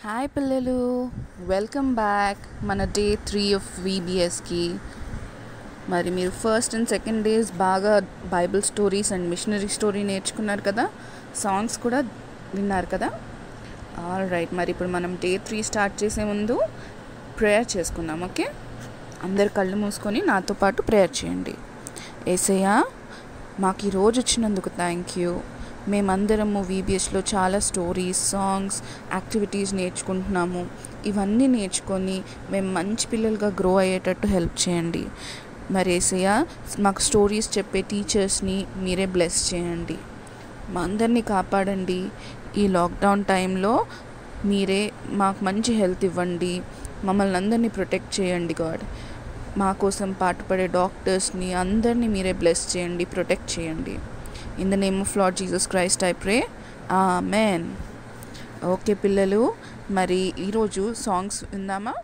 hi పిల్లలు welcome back మన day three of వీబీఎస్కి మరి మీరు ఫస్ట్ అండ్ సెకండ్ డేస్ బాగా Bible stories and missionary story నేర్చుకున్నారు కదా సాంగ్స్ కూడా విన్నారు కదా ఆల్ రైట్ మరి ఇప్పుడు మనం డే త్రీ స్టార్ట్ చేసే ముందు ప్రేయర్ చేసుకుందాం ఓకే అందరు కళ్ళు మూసుకొని నాతో పాటు ప్రేయర్ చేయండి ఏసయ్యా మాకు ఈరోజు వచ్చినందుకు థ్యాంక్ యూ మేమందరము వీబీఎస్లో చాలా స్టోరీస్ సాంగ్స్ యాక్టివిటీస్ నేర్చుకుంటున్నాము ఇవన్నీ నేర్చుకొని మేము మంచి పిల్లలుగా గ్రో అయ్యేటట్టు హెల్ప్ చేయండి మరి ఏసయ్య మాకు స్టోరీస్ చెప్పే టీచర్స్ని మీరే బ్లెస్ చేయండి మా అందరినీ కాపాడండి ఈ లాక్డౌన్ టైంలో మీరే మాకు మంచి హెల్త్ ఇవ్వండి మమ్మల్ని అందరినీ ప్రొటెక్ట్ చేయండి గాడ్ మా కోసం పాటుపడే డాక్టర్స్ని అందరినీ మీరే బ్లెస్ చేయండి ప్రొటెక్ట్ చేయండి in the name of Lord Jesus Christ I pray amen okay పిల్లలు మరి ఈరోజు సాంగ్స్ విందామా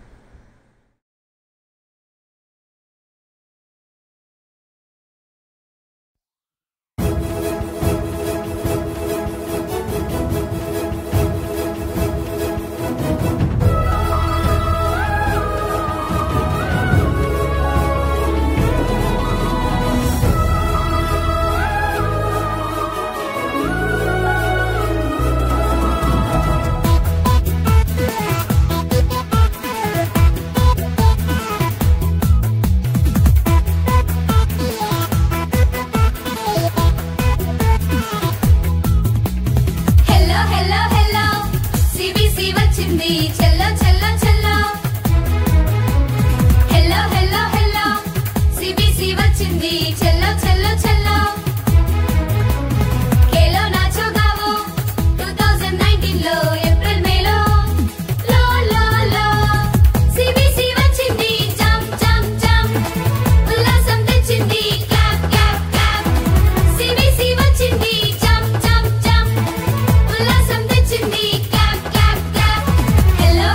హెల్లో హెల్లో హెల్లో సిబిసి వచ్చింది చెల్లో చెల్లో చెల్లో హెల్లో హెల్లో హెల్లో సిబిసి వచ్చింది చెల్లో చెల్లో చెల్లో ఖేలో నాచో గావో 2019 లో ఏప్రిల్ మేలో లో లో లో సిబిసి వచ్చింది జంప్ జంప్ జంప్ ఉల్లాసం తెచ్చింది క్లాప్ క్లాప్ క్లాప్ సిబిసి వచ్చింది జంప్ జంప్ జంప్ ఉల్లాసం తెచ్చింది clap clap clap hello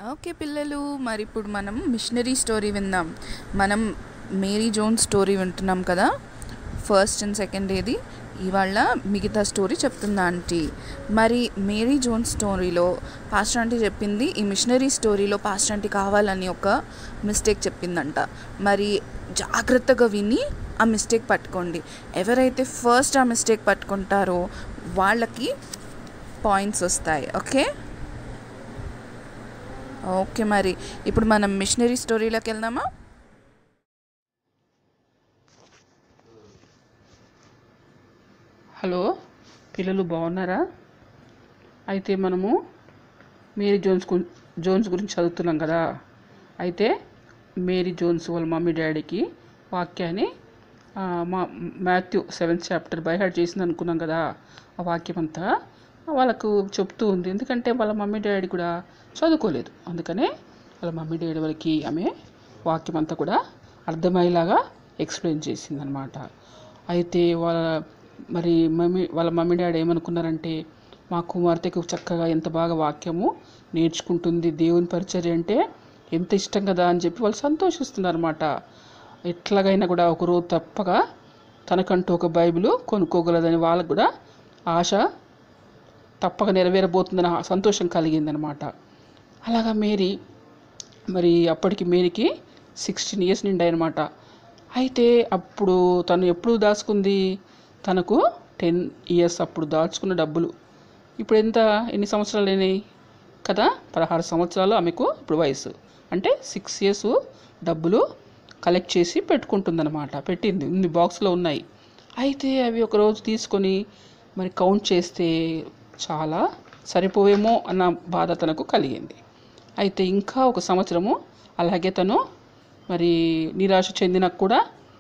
okay పిల్లలు మరి ఇప్పుడు మనం మిషనరీ స్టోరీ విందాం మనం మేరీ జోన్ స్టోరీ వింటున్నాం కదా ఫస్ట్ అండ్ సెకండ్ ఏది ఇవాళ మిగతా స్టోరీ చెప్తుంది ఆంటీ మరి మేరీ జోన్ స్టోరీలో పాస్టర్ ఆంటీ చెప్పింది ఈ మిషనరీ స్టోరీలో పాస్టర్ ఆంటీ కావాలని ఒక మిస్టేక్ చెప్పిందంట మరి జాగ్రత్తగా విని ఆ మిస్టేక్ పట్టుకోండి ఎవరైతే ఫస్ట్ ఆ మిస్టేక్ పట్టుకుంటారో వాళ్ళకి పాయింట్స్ వస్తాయి ఓకే ఓకే మరి ఇప్పుడు మనం మిషనరీ స్టోరీలోకి వెళ్దామా హలో పిల్లలు బాగున్నారా అయితే మనము మేరీ జోన్స్ గు జోన్స్ గురించి చదువుతున్నాం కదా అయితే మేరీ జోన్స్ వాళ్ళ మమ్మీ డాడీకి వాక్యాన్ని ఆ, మా Matthew seventh chapter by heart చేసింది అనుకున్నాం కదా ఆ వాక్యం అంతా వాళ్ళకు చెప్తూ ఉంది ఎందుకంటే వాళ్ళ మమ్మీ డాడీ కూడా చదువుకోలేదు అందుకనే వాళ్ళ మమ్మీ డాడీ వాళ్ళకి ఆమె వాక్యం అంతా కూడా అర్థమయ్యేలాగా ఎక్స్ప్లెయిన్ చేసిందనమాట అయితే వాళ్ళ మరి మమ్మీ వాళ్ళ మమ్మీ డాడీ ఏమనుకున్నారంటే మా కుమార్తెకు చక్కగా ఎంత బాగా వాక్యము నేర్చుకుంటుంది దేవుని పరిచర్య అంటే ఎంత ఇష్టం కదా అని చెప్పి వాళ్ళు సంతోషిస్తున్నారు అనమాట ఎట్లాగైనా కూడా ఒకరోజు తప్పగా తనకంటూ ఒక బైబిల్ కొనుక్కోగలదని వాళ్ళకు కూడా ఆశ తప్పక నెరవేరబోతుందని ఆ సంతోషం కలిగిందనమాట అలాగా మేరీ మరి అప్పటికి మేరీకి సిక్స్టీన్ ఇయర్స్ నిండాయన్నమాట అయితే అప్పుడు తను ఎప్పుడు దాచుకుంది తనకు టెన్ ఇయర్స్ అప్పుడు దాచుకున్న డబ్బులు ఇప్పుడు ఎంత ఎన్ని సంవత్సరాలు అయినాయి కదా పదహారు సంవత్సరాలు ఆమెకు ఇప్పుడు వయసు అంటే సిక్స్ ఇయర్స్ డబ్బులు కలెక్ట్ చేసి పెట్టుకుంటుందన్నమాట పెట్టింది ఉంది బాక్స్లో ఉన్నాయి అయితే అవి ఒకరోజు తీసుకొని మరి కౌంట్ చేస్తే చాలా సరిపోయేమో అన్న బాధ తనకు కలిగింది అయితే ఇంకా ఒక సంవత్సరము అలాగే తను మరి నిరాశ చెందిన కూడా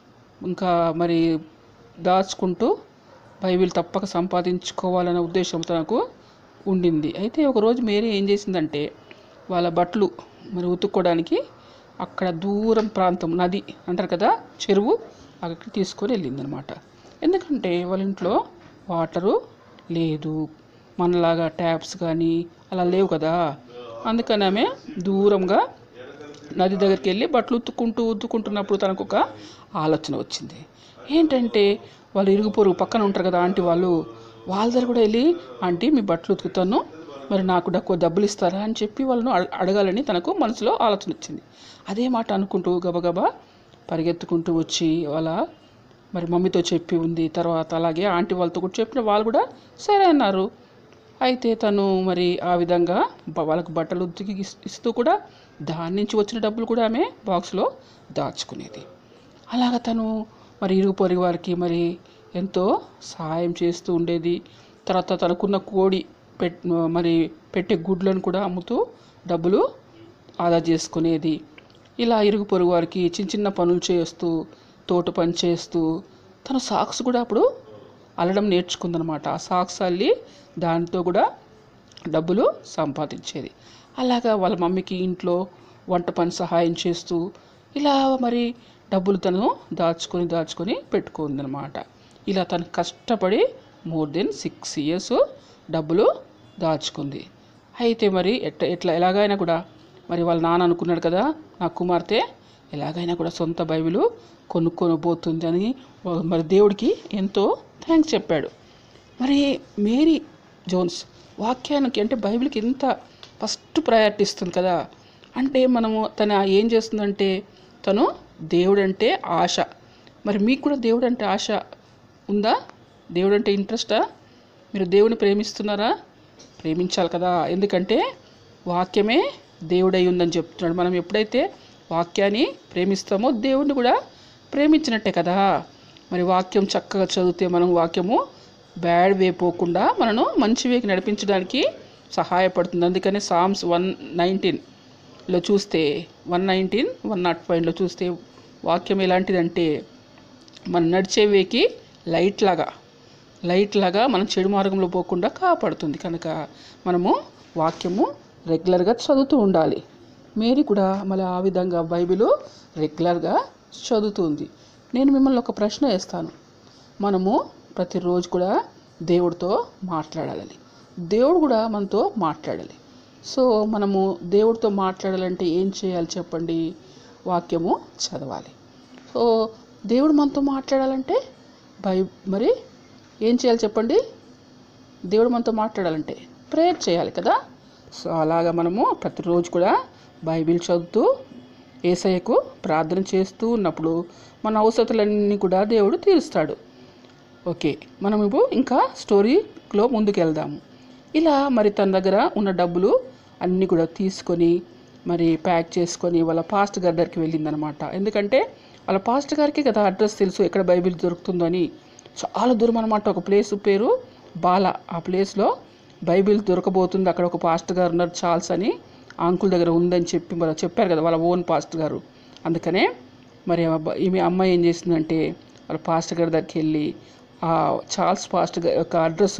ఇంకా మరి దాచుకుంటూ బైబిల్ తప్పక సంపాదించుకోవాలన్న ఉద్దేశం తనకు ఉండింది అయితే ఒకరోజు మేరీ ఏం చేసిందంటే వాళ్ళ బట్టలు మరి ఉతుక్కోవడానికి అక్కడ దూరం ప్రాంతం నది అంటారు కదా చెరువు అక్కడికి తీసుకొని వెళ్ళింది అనమాట ఎందుకంటే వాళ్ళ ఇంట్లో వాటరు లేదు మనలాగా ట్యాప్స్ కానీ అలా లేవు కదా అందుకని ఆమె దూరంగా నది దగ్గరికి వెళ్ళి బట్టలు ఉత్తుకుంటూ ఉత్తుకుంటున్నప్పుడు తనకు ఒక ఆలోచన వచ్చింది ఏంటంటే వాళ్ళు ఇరుగు పొరుగు పక్కన ఉంటారు కదా ఆంటీ వాళ్ళు వాళ్ళ దగ్గర కూడా వెళ్ళి ఆంటీ మీ బట్టలు ఉతుకుతాను మరి నాకు డక్కువ డబ్బులు ఇస్తారా అని చెప్పి వాళ్ళను అడ- అడగాలని తనకు మనసులో ఆలోచన వచ్చింది అదే మాట అనుకుంటూ గబగబా పరిగెత్తుకుంటూ వచ్చి వాళ్ళ మరి మమ్మీతో చెప్పి ఉంది తర్వాత అలాగే ఆంటీ వాళ్ళతో కూడా చెప్పిన వాళ్ళు కూడా సరే అన్నారు అయితే తను మరి ఆ విధంగా బ- వాళ్ళకు బట్టలు ఉతికి ఇస్- ఇస్తూ కూడా దాని నుంచి వచ్చిన డబ్బులు కూడా ఆమె బాక్స్లో దాచుకునేది అలాగ తను మరి ఇరుగు పొరుగు వారికి మరి ఎంతో సహాయం చేస్తూ ఉండేది తర్వాత తనకున్న కోడి పెట్ మరి పెట్టే గుడ్లను కూడా అమ్ముతూ డబ్బులు ఆదా చేసుకునేది ఇలా ఇరుగు పొరుగు వారికి చిన్న చిన్న పనులు చేస్తూ తోట పని చేస్తూ తన సాక్స్ కూడా అప్పుడు అల్లడం నేర్చుకుందనమాట ఆ సాక్స్ అల్లి దాంతో కూడా డబ్బులు సంపాదించేది అలాగా వాళ్ళ మమ్మీకి ఇంట్లో వంట పని సహాయం చేస్తూ ఇలా మరి డబ్బులు తను దాచుకొని దాచుకొని పెట్టుకుందనమాట ఇలా తను కష్టపడి మోర్ దెన్ సిక్స్ ఇయర్స్ డబ్బులు దాచుకుంది అయితే మరి ఎట్లా ఎట్లా ఎలాగైనా కూడా మరి వాళ్ళ నాన్న అనుకున్నాడు కదా నా కుమార్తె ఎలాగైనా కూడా సొంత బైబిల్ కొనుక్కొని పోతుంది అని మరి దేవుడికి ఎంతో థ్యాంక్స్ చెప్పాడు మరి మేరీ జోన్స్ వాక్యానికి అంటే బైబిల్కి ఎంత ఫస్ట్ ప్రయారిటీ ఇస్తుంది కదా అంటే మనము తన ఏం చేస్తుందంటే తను దేవుడంటే ఆశ మరి మీకు కూడా దేవుడు అంటే ఆశ ఉందా దేవుడు అంటే ఇంట్రెస్టా మీరు దేవుని ప్రేమిస్తున్నారా ప్రేమించాలి కదా ఎందుకంటే వాక్యమే దేవుడై ఉందని చెప్తున్నాడు మనం ఎప్పుడైతే వాక్యాన్ని ప్రేమిస్తామో దేవుణ్ణి కూడా ప్రేమించినట్టే కదా మరి వాక్యం చక్కగా చదివితే మనం వాక్యము బ్యాడ్ వే పోకుండా మనను మంచి వేకి నడిపించడానికి సహాయపడుతుంది అందుకని సామ్స్ వన్ నైన్టీన్లో చూస్తే వన్ నైన్టీన్ వన్ నాట్ ఫైవ్లో చూస్తే వాక్యం ఎలాంటిదంటే మనం నడిచే వేకి లైట్ లాగా లైట్ లాగా మనం చెడు మార్గంలో పోకుండా కాపాడుతుంది కనుక మనము వాక్యము రెగ్యులర్గా చదువుతూ ఉండాలి మేరీ కూడా మళ్ళీ ఆ విధంగా బైబిల్ రెగ్యులర్గా చదువుతుంది నేను మిమ్మల్ని ఒక ప్రశ్న వేస్తాను మనము ప్రతిరోజు కూడా దేవుడితో మాట్లాడాలి దేవుడు కూడా మనతో మాట్లాడాలి సో మనము దేవుడితో మాట్లాడాలంటే ఏం చేయాలి చెప్పండి వాక్యము చదవాలి సో దేవుడు మనతో మాట్లాడాలంటే బై మరి ఏం చేయాలి చెప్పండి దేవుడు మనతో మాట్లాడాలంటే ప్రేయర్ చేయాలి కదా సో అలాగా మనము ప్రతిరోజు కూడా బైబిల్ చదువుతూ ఏసయ్యకు ప్రార్థన చేస్తూ ఉన్నప్పుడు మన అవసరతలన్నీ కూడా దేవుడు తీరుస్తాడు ఓకే మనం ఇప్పుడు ఇంకా స్టోరీలో ముందుకు వెళ్దాము ఇలా మరి తన దగ్గర ఉన్న డబ్బులు అన్నీ కూడా తీసుకొని మరి ప్యాక్ చేసుకొని వాళ్ళ పాస్ట్ గారి దగ్గరికి వెళ్ళిందనమాట ఎందుకంటే వాళ్ళ పాస్ట్ గారికి కదా అడ్రస్ తెలుసు ఎక్కడ బైబిల్ దొరుకుతుందో అని చాలా దూరం అనమాట ఒక ప్లేస్ పేరు బాల ఆ ప్లేస్లో బైబిల్ దొరకబోతుంది అక్కడ ఒక పాస్ట్ గారు ఉన్నారు చార్ల్స్ అని ఆ అంకుల్ దగ్గర ఉందని చెప్పి మరి చెప్పారు కదా వాళ్ళ ఓన్ పాస్ట్ గారు అందుకనే మరి ఆ అబ్బ- ఈమె అమ్మాయి ఏం చేసిందంటే వాళ్ళ పాస్ట్ గారి దగ్గరికి వెళ్ళి ఆ చార్ల్స్ పాస్ట్ గారి యొక్క అడ్రస్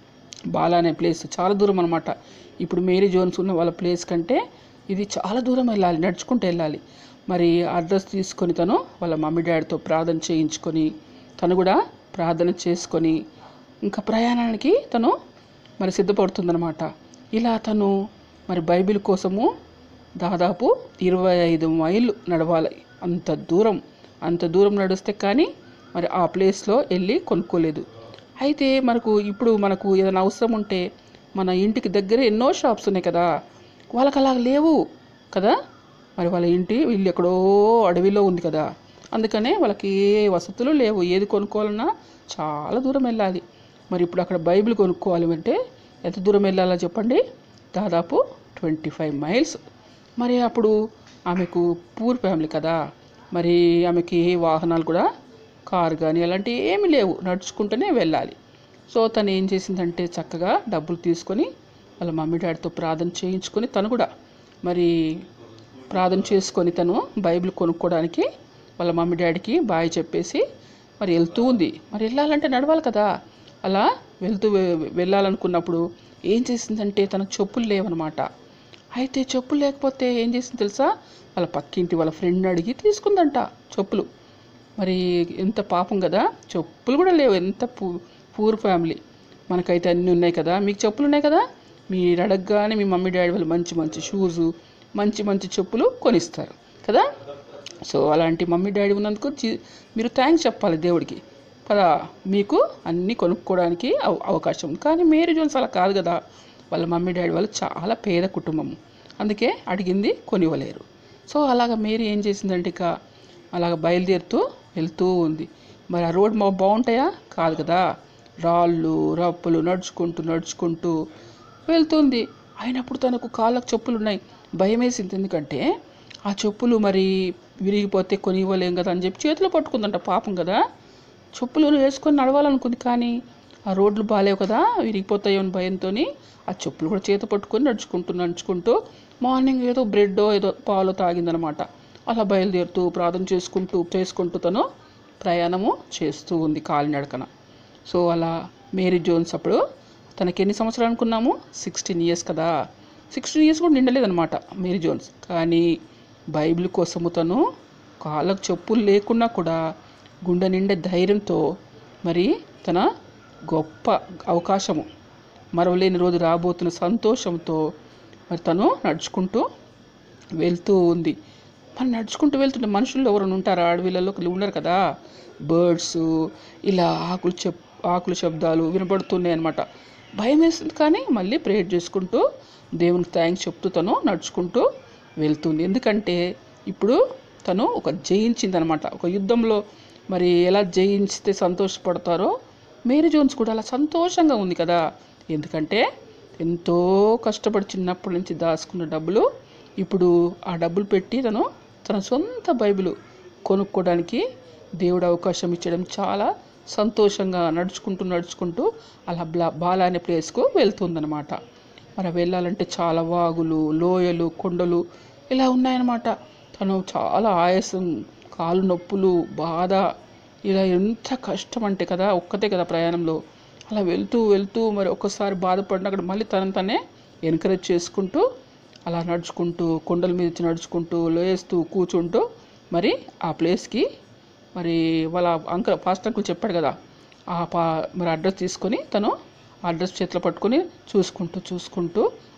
బాలా అనే ప్లేస్ చాలా దూరం అనమాట ఇప్పుడు మేరీ జోన్స్ ఉన్న వాళ్ళ ప్లేస్ కంటే ఇది చాలా దూరం వెళ్ళాలి నడుచుకుంటూ వెళ్ళాలి మరి అడ్రస్ తీసుకొని తను వాళ్ళ మమ్మీ డాడీతో ప్రార్థన చేయించుకొని తను కూడా ప్రార్థన చేసుకొని ఇంకా ప్రయాణానికి తను మరి సిద్ధపడుతుందనమాట ఇలా తను మరి బైబిల్ కోసము దాదాపు ఇరవై ఐదు మైళ్ళు నడవాలి అంత దూరం అంత దూరం నడిస్తే కానీ మరి ఆ ప్లేస్లో వెళ్ళి కొనుక్కోలేదు అయితే మనకు ఇప్పుడు మనకు ఏదైనా అవసరం ఉంటే మన ఇంటికి దగ్గర ఎన్నో షాప్స్ ఉన్నాయి కదా వాళ్ళకి అలా లేవు కదా మరి వాళ్ళ ఇంటి వీళ్ళు ఎక్కడో అడవిలో ఉంది కదా అందుకనే వాళ్ళకి ఏ వసతులు లేవు ఏది కొనుక్కోవాలన్నా చాలా దూరం వెళ్ళాలి మరి ఇప్పుడు అక్కడ బైబిల్ కొనుక్కోవాలి అంటే ఎంత దూరం వెళ్ళాలో చెప్పండి దాదాపు ట్వంటీ ఫైవ్ మైల్స్ మరి అప్పుడు ఆమెకు పూర్ ఫ్యామిలీ కదా మరి ఆమెకి ఏ వాహనాలు కూడా కారు కానీ అలాంటివి ఏమీ లేవు నడుచుకుంటూనే వెళ్ళాలి సో తను ఏం చేసిందంటే చక్కగా డబ్బులు తీసుకొని వాళ్ళ మమ్మీ డాడీతో ప్రార్థన చేయించుకొని తను కూడా మరి ప్రార్థన చేసుకొని తను బైబిల్ కొనుక్కోవడానికి వాళ్ళ మమ్మీ డాడీకి బాయ్ చెప్పేసి మరి వెళ్తూ ఉంది మరి వెళ్ళాలంటే నడవాలి కదా అలా వెళ్తూ వె- వెళ్ళాలనుకున్నప్పుడు ఏం చేసిందంటే తనకు చెప్పులు లేవన్నమాట అయితే చెప్పులు లేకపోతే ఏం చేసింది తెలుసా వాళ్ళ పక్కింటి వాళ్ళ ఫ్రెండ్ అడిగి తీసుకుందంట చెప్పులు మరి ఎంత పాపం కదా చెప్పులు కూడా లేవు ఎంత పూ పూర్ ఫ్యామిలీ మనకైతే అన్నీ ఉన్నాయి కదా మీకు చెప్పులు ఉన్నాయి కదా మీరు అడగగానే మీ మమ్మీ డాడీ వాళ్ళు మంచి మంచి షూజు మంచి మంచి చెప్పులు కొనిస్తారు కదా సో అలాంటి మమ్మీ డాడీ ఉన్నందుకు చి- మీరు థ్యాంక్స్ చెప్పాలి దేవుడికి కదా మీకు అన్నీ కొనుక్కోవడానికి అవ- అవకాశం ఉంది కానీ మేరీ జోన్స్ అలా కాదు కదా వాళ్ళ మమ్మీ డాడీ వాళ్ళు చాలా పేద కుటుంబం అందుకే అడిగింది కొనివ్వలేరు సో అలాగ మేరీ ఏం చేసిందంటే ఇక అలాగ బయలుదేరుతూ వెళ్తూ ఉంది మరి ఆ రోడ్ మా బాగుంటాయా కాదు కదా రాళ్ళు రప్పులు నడుచుకుంటూ నడుచుకుంటూ వెళ్తుంది అయినప్పుడు తనకు కాళ్ళకు చెప్పులు ఉన్నాయి భయం వేసింది ఎందుకంటే ఆ చెప్పులు మరి విరిగిపోతే కొని ఇవ్వలేం కదా అని చెప్పి చేతిలో పట్టుకుందంట పాపం కదా చెప్పులు వేసుకొని నడవాలనుకుంది కానీ ఆ రోడ్లు బాగాలేవు కదా విరిగిపోతాయో అని భయంతో ఆ చెప్పులు కూడా చేత పట్టుకొని నడుచుకుంటూ నడుచుకుంటూ మార్నింగ్ ఏదో బ్రెడ్ ఏదో పాలు తాగిందనమాట అలా బయలుదేరుతూ ప్రార్థన చేసుకుంటూ చేసుకుంటూ తను ప్రయాణము చేస్తూ ఉంది కాలినడకన సో అలా మేరీ జోన్స్ అప్పుడు తనకి ఎన్ని సంవత్సరాలు అనుకున్నాము సిక్స్టీన్ ఇయర్స్ కదా సిక్స్టీన్ ఇయర్స్ కూడా నిండలేదన్నమాట మేరీ జోన్స్ కానీ బైబిల్ కోసము తను కాళ్ళకు చెప్పులు లేకున్నా కూడా గుండె నిండే ధైర్యంతో మరి తన గొప్ప అవకాశము మరవలేని రోజు రాబోతున్న సంతోషంతో మరి తను నడుచుకుంటూ వెళ్తూ ఉంది మరి నడుచుకుంటూ వెళ్తుంటే మనుషుల్లో ఎవరైనా ఉంటారా అడవిలలో ఉండరు కదా బర్డ్స్ ఇలా ఆకులు చెప్ ఆకుల శబ్దాలు వినబడుతున్నాయి అనమాట భయం వేస్తుంది కానీ మళ్ళీ ప్రేయర్ చేసుకుంటూ దేవునికి థ్యాంక్స్ చెప్తూ తను నడుచుకుంటూ వెళ్తుంది ఎందుకంటే ఇప్పుడు తను ఒక జయించింది అనమాట ఒక యుద్ధంలో మరి ఎలా జయించితే సంతోషపడతారో మేరీ జోన్స్ కూడా అలా సంతోషంగా ఉంది కదా ఎందుకంటే ఎంతో కష్టపడి చిన్నప్పటి నుంచి దాచుకున్న డబ్బులు ఇప్పుడు ఆ డబ్బులు పెట్టి తను తన సొంత బైబిల్ కొనుక్కోవడానికి దేవుడు అవకాశం ఇచ్చడం చాలా సంతోషంగా నడుచుకుంటూ నడుచుకుంటూ అలా బ్లా బాలా అనే ప్లేస్కు వెళ్తుందనమాట మరి వెళ్ళాలంటే చాలా వాగులు లోయలు కొండలు ఇలా ఉన్నాయన్నమాట తను చాలా ఆయాసం కాలు నొప్పులు బాధ ఇలా ఎంత కష్టం అంటే కదా ఒక్కతే కదా ప్రయాణంలో అలా వెళ్తూ వెళ్తూ మరి ఒక్కసారి బాధపడిన అక్కడ మళ్ళీ తనని తనే ఎంకరేజ్ చేసుకుంటూ అలా నడుచుకుంటూ కొండల మీద నుంచి నడుచుకుంటూ లేస్తూ కూర్చుంటూ మరి ఆ ప్లేస్కి మరి వాళ్ళ అంకల్ ఫాస్ట్ అంకుల్ చెప్పాడు కదా ఆ పా మరి అడ్రస్ తీసుకొని తను అడ్రస్ చేతిలో పట్టుకొని చూసుకుంటూ చూసుకుంటూ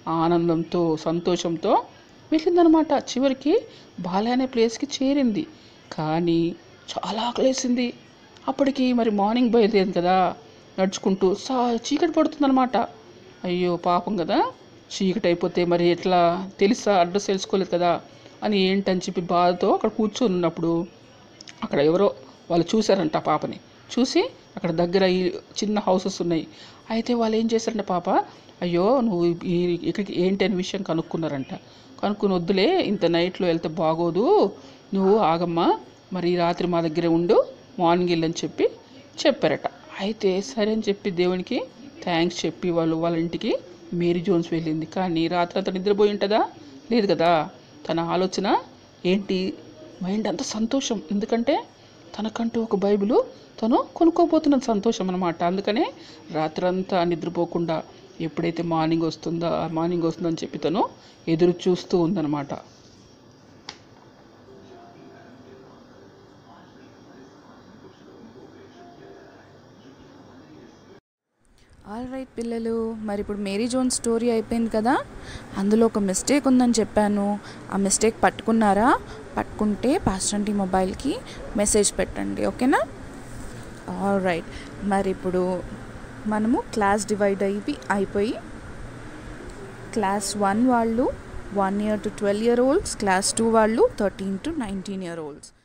ఆనందంతో సంతోషంతో వెళ్ళిందనమాట చివరికి బాలే అనే ప్లేస్కి చేరింది కానీ చాలా ఆకలేసింది అప్పటికి మరి మార్నింగ్ బయలుదేరింది కదా నడుచుకుంటూ సా చీకటి పడుతుందన్నమాట అయ్యో పాపం కదా చీకటి అయిపోతే మరి ఎట్లా తెలుసా అడ్రస్ తెలుసుకోలేదు కదా అని ఏంటని చెప్పి బాధతో అక్కడ కూర్చొని ఉన్నప్పుడు అక్కడ ఎవరో వాళ్ళు చూశారంట ఆ పాపని చూసి అక్కడ దగ్గర ఈ చిన్న హౌసెస్ ఉన్నాయి అయితే వాళ్ళు ఏం చేశారంట పాప అయ్యో నువ్వు ఈ ఇక్కడికి ఏంటి అనే విషయం కనుక్కున్నారంట కనుక్కుని వద్దులే ఇంత నైట్లో వెళ్తే బాగోదు నువ్వు ఆగమ్మా మరి ఈ రాత్రి మా దగ్గరే ఉండు మార్నింగ్ వెళ్ళని చెప్పి చెప్పారట అయితే సరే అని చెప్పి దేవునికి థ్యాంక్స్ చెప్పి వాళ్ళు వాళ్ళ ఇంటికి మేరీ జోన్స్ వెళ్ళింది కానీ రాత్రి అంతా నిద్రపోయి ఉంటుందా లేదు కదా తన ఆలోచన ఏంటి మైండ్ అంత సంతోషం ఎందుకంటే తనకంటూ ఒక బైబిల్ తను కొనుక్కోబోతున్న సంతోషం అనమాట అందుకనే రాత్రంతా నిద్రపోకుండా ఎప్పుడైతే మార్నింగ్ వస్తుందో మార్నింగ్ వస్తుందని చెప్పి తను ఎదురు చూస్తూ ఉందన్నమాట ఆల్ రైట్ పిల్లలు మరి ఇప్పుడు మేరీ జోన్ స్టోరీ అయిపోయింది కదా అందులో ఒక మిస్టేక్ ఉందని చెప్పాను ఆ మిస్టేక్ పట్టుకున్నారా పట్టుకుంటే పాస్టంటీ మొబైల్కి మెసేజ్ పెట్టండి ఓకేనా ఆల్ రైట్ మరి ఇప్పుడు మనము క్లాస్ డివైడ్ అయ్యి అయిపోయి క్లాస్ వన్ వాళ్ళు one year to twelve year olds class two వాళ్ళు థర్టీన్ టు నైన్టీన్ ఇయర్ ఓల్డ్స్